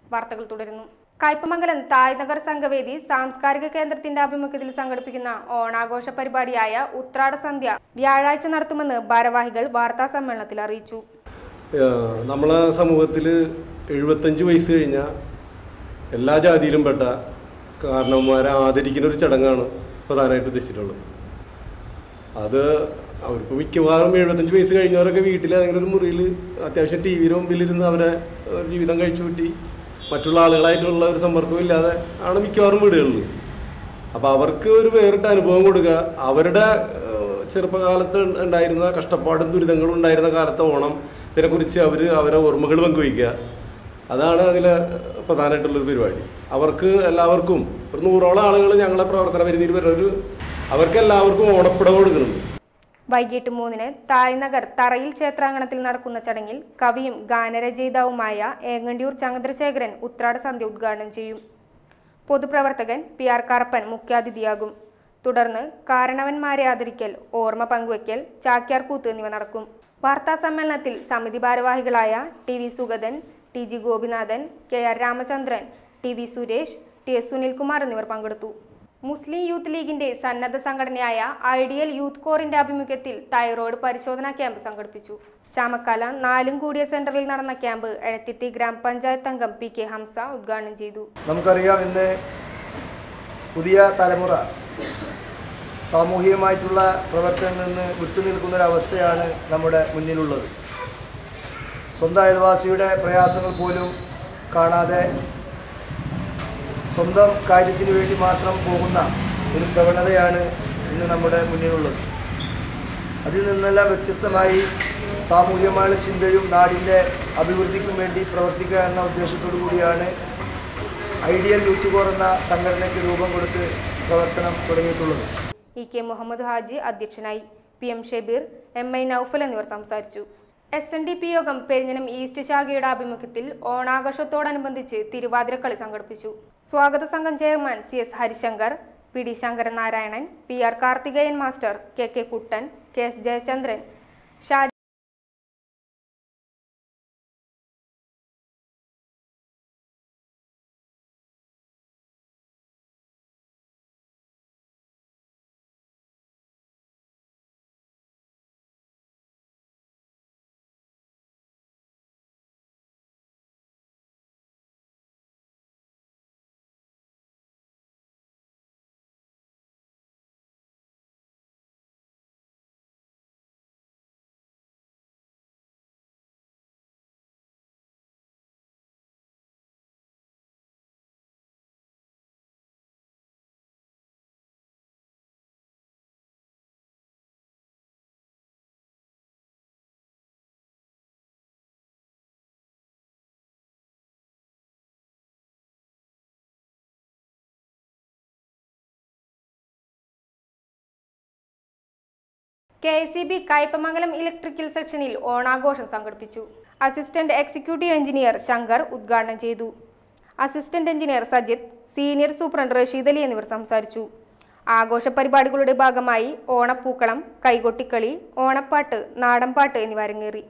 വാർത്തകൾ തുടരുന്നു കയ്പമംഗലം തായ്നഗർ സംഘവേദി സാംസ്കാരിക കേന്ദ്രത്തിന്റെ ആഭിമുഖ്യത്തിൽ സംഘടിപ്പിക്കുന്ന ഓണാഘോഷ പരിപാടിയായ ഉത്രാട സന്ധ്യ വ്യാഴാഴ്ച നടത്തുമെന്ന് ഭാരവാഹികൾ വാർത്താ സമ്മേളനത്തിൽ അറിയിച്ചു ഏഹ് നമ്മളെ സമൂഹത്തിൽ എഴുപത്തഞ്ച് വയസ്സ് കഴിഞ്ഞ എല്ലാ ജാതിയിലും പെട്ട കാരണവന്മാരെ ആദരിക്കുന്ന ഒരു ചടങ്ങാണ് പ്രധാനമായിട്ട് ഉദ്ദേശിച്ചിട്ടുള്ളത് അത് അവർക്ക് മിക്കവാറും എഴുപത്തഞ്ച് വയസ്സ് കഴിഞ്ഞവരൊക്കെ വീട്ടിൽ ഏതെങ്കിലും ഒരു മുറിയിൽ അത്യാവശ്യം ടി വിയുടെ മുമ്പിലിരുന്ന് അവരെ ഏഹ് ജീവിതം കഴിച്ചു കൂട്ടി മറ്റുള്ള ആളുകളായിട്ടുള്ള ഒരു സമ്പർക്കവും ഇല്ലാതെ ആണ് മിക്കവാറും വീടുകളിൽ അപ്പോൾ അവർക്ക് ഒരു വേറിട്ട അനുഭവം കൊടുക്കുക അവരുടെ ഏഹ്, ചെറുപ്പകാലത്ത് ഉണ്ടായിരുന്ന കഷ്ടപ്പാടും ദുരിതങ്ങളും ഉണ്ടായിരുന്ന കാലത്തെ ഓണം ഇതിനെക്കുറിച്ച് അവർ അവരെ ഓർമ്മകൾ പങ്കുവയ്ക്കുക അതാണ് അതിലെ പ്രധാനമായിട്ടുള്ളൊരു പരിപാടി അവർക്ക് എല്ലാവർക്കും ഒരു നൂറോളം ആളുകൾ ഞങ്ങളെ പ്രവർത്തന പരിധിയിൽ വരുന്ന ഒരു അവർക്ക് എല്ലാവർക്കും ഓണപ്പുടവ കൊടുക്കുന്നുണ്ട് വൈകിട്ട് മൂന്നിന് തായ്നഗർ തറയിൽ ക്ഷേത്രാങ്കണത്തിൽ നടക്കുന്ന ചടങ്ങിൽ കവിയും ഗാനരചയിതാവുമായ ഏങ്ങണ്ടിയൂർ ചന്ദ്രശേഖരൻ ഉത്രാട സന്ധ്യ ഉദ്ഘാടനം ചെയ്യും പൊതുപ്രവർത്തകൻ പി ആർ കറപ്പൻ മുഖ്യാതിഥിയാകും തുടർന്ന് കാരണവന്മാരെ ആദരിക്കൽ ഓർമ്മ പങ്കുവയ്ക്കൽ ചാക്യാർകൂത്ത് എന്നിവ നടക്കും വാർത്താ സമ്മേളനത്തിൽ സമിതി ഭാരവാഹികളായ T V Sugathan T G Gopinathan K R Ramachandran T V Suresh T S Sunilkumar എന്നിവർ പങ്കെടുത്തു മുസ്ലിം യൂത്ത് ലീഗിന്റെ സന്നദ്ധ സംഘടനയായ ഐഡിയൽ യൂത്ത് കോറിന്റെ ആഭിമുഖ്യത്തിൽ തൈറോയ്ഡ് പരിശോധനാ ക്യാമ്പ് സംഘടിപ്പിച്ചു ചാമക്കാല നാലും കൂടിയ സെന്ററിൽ നടന്ന ക്യാമ്പ് എഴത്തിത്തി ഗ്രാമപഞ്ചായത്ത് അംഗം പി കെ ഹംസ ഉദ്ഘാടനം ചെയ്തു നമുക്കറിയാം ഇന്ന് പുതിയ തലമുറ സാമൂഹികമായിട്ടുള്ള പ്രവർത്തനത്തിൽ നിന്ന് വിട്ടുനിൽക്കുന്നൊരവസ്ഥയാണ് നമ്മുടെ മുന്നിലുള്ളത് സ്വന്തം അയൽവാസിയുടെ പ്രയാസങ്ങൾ പോലും കാണാതെ സ്വന്തം കാര്യത്തിന് വേണ്ടി മാത്രം പോകുന്ന ഒരു പ്രവണതയാണ് ഇന്ന് നമ്മുടെ മുന്നിലുള്ളത് അതിൽ നിന്നെല്ലാം വ്യത്യസ്തമായി സാമൂഹികമായ ചിന്തയും നാടിൻ്റെ അഭിവൃദ്ധിക്കും വേണ്ടി പ്രവർത്തിക്കുക എന്ന ഉദ്ദേശത്തോടു കൂടിയാണ് ഐഡിയൽ യൂത്ത് കോർ എന്ന സംഘടനയ്ക്ക് രൂപം കൊടുത്ത് പ്രവർത്തനം തുടങ്ങിയിട്ടുള്ളത് ഇ കെ മുഹമ്മദ് ഹാജി അധ്യക്ഷനായി P M Shabeer M I Noufal എന്നിവർ സംസാരിച്ചു എസ് എൻ ഡി പി യോഗം പെരിഞ്ഞനം ഈസ്റ്റ് ശാഖയുടെ ആഭിമുഖ്യത്തിൽ ഓണാഘോഷത്തോടനുബന്ധിച്ച് തിരുവാതിരക്കളി സംഘടിപ്പിച്ചു സ്വാഗത സംഘം chairman C S Harishankar P D Sankaranarayanan P R Karthikeyan master K K Kuttan K S Jayachandran Shaji K S C B Kaipamangalam electrical സെക്ഷനിൽ ഓണാഘോഷം സംഘടിപ്പിച്ചു അസിസ്റ്റന്റ് എക്സിക്യൂട്ടീവ് എഞ്ചിനീയർ ശങ്കർ ഉദ്ഘാടനം ചെയ്തു assistant engineer Sajith senior superintendent Rasheed Ali എന്നിവർ സംസാരിച്ചു ആഘോഷ പരിപാടികളുടെ ഭാഗമായി ഓണപ്പൂക്കളം കൈകൊട്ടിക്കളി ഓണപ്പാട്ട് നാടൻപാട്ട് എന്നിവ അരങ്ങേറി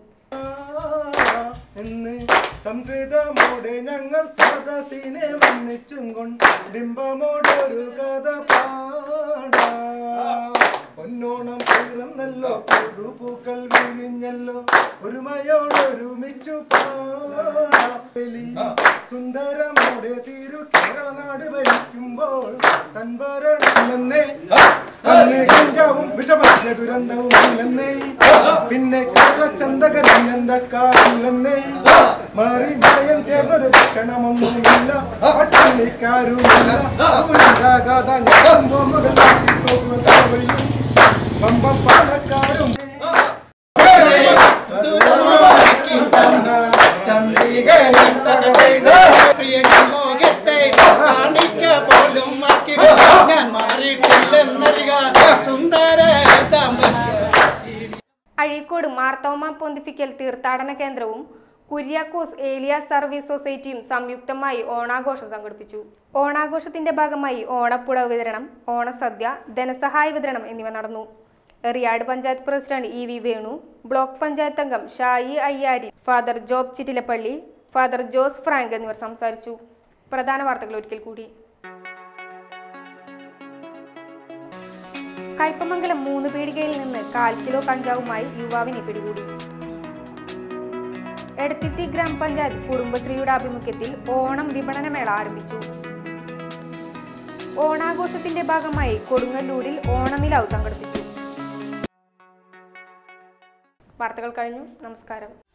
എന്ന് സംസ്കൃതമോടെ ഞങ്ങൾ സദസ്സിനെ വന്നിച്ചും കൊണ്ടിമ്പമോടൊരു കഥ പാടാ പൊന്നോണം പിറന്നല്ലോ പുതുപൂക്കൾ വിരിഞ്ഞല്ലോ ഒരുമയോടൊരുമിച്ചു പാടി സുന്ദരമോടെ തിരു കേരളനാട് ഭരിക്കുമ്പോൾ തൻഭരണമില്ലെന്നേ അന്ന് കഞ്ചാവും വിഷമത്തിന്റെ ദുരന്തവും ഇല്ലെന്നേ പിന്നെ കള്ളച്ചന്തകരന്നെന്തക്കാരില്ലെന്നേ മാറി മായം ചേർന്നൊരു ഭക്ഷണമൊന്നുമില്ല പട്ടിണിക്കാരുമില്ല ഉണ്ടാകാതെ ഞാൻ മുതൽ പമ്പം പാലക്കാരും പോലും ഞാൻ മാറിയിട്ടില്ലെന്നറിക സുന്ദര ദാമ്പത്യ അഴീക്കോട് മാർത്തോമ പൊന്തിഫിക്കൽ തീർത്ഥാടന കേന്ദ്രവും കുര്യാക്കോസ് ഏലിയ സർവീസ് സൊസൈറ്റിയും സംയുക്തമായി ഓണാഘോഷം സംഘടിപ്പിച്ചു ഓണാഘോഷത്തിന്റെ ഭാഗമായി ഓണപ്പുട വിതരണം ഓണസദ്യ ധനസഹായ വിതരണം എന്നിവ നടന്നു Eriyad panchayat president E V Venu block panchayat അംഗം Shayi Ayyari father Job Chittilappally father Jose Frank എന്നിവർ സംസാരിച്ചു പ്രധാന വാർത്തകൾ ഒരിക്കൽ കൂടി കയ്പമംഗലം മൂന്ന് പീടികയിൽ നിന്ന് കാൽ കിലോ കഞ്ചാവുമായി യുവാവിനെ പിടികൂടി എടത്തിത്തി ഗ്രാമപഞ്ചായത്ത് കുടുംബശ്രീയുടെ ആഭിമുഖ്യത്തിൽ ഓണം വിപണനമേള ആരംഭിച്ചു ഓണാഘോഷത്തിന്റെ ഭാഗമായി കൊടുങ്ങല്ലൂരിൽ ഓണനിലാവ് സംഘടിപ്പിച്ചു വാർത്തകൾ കഴിഞ്ഞു നമസ്കാരം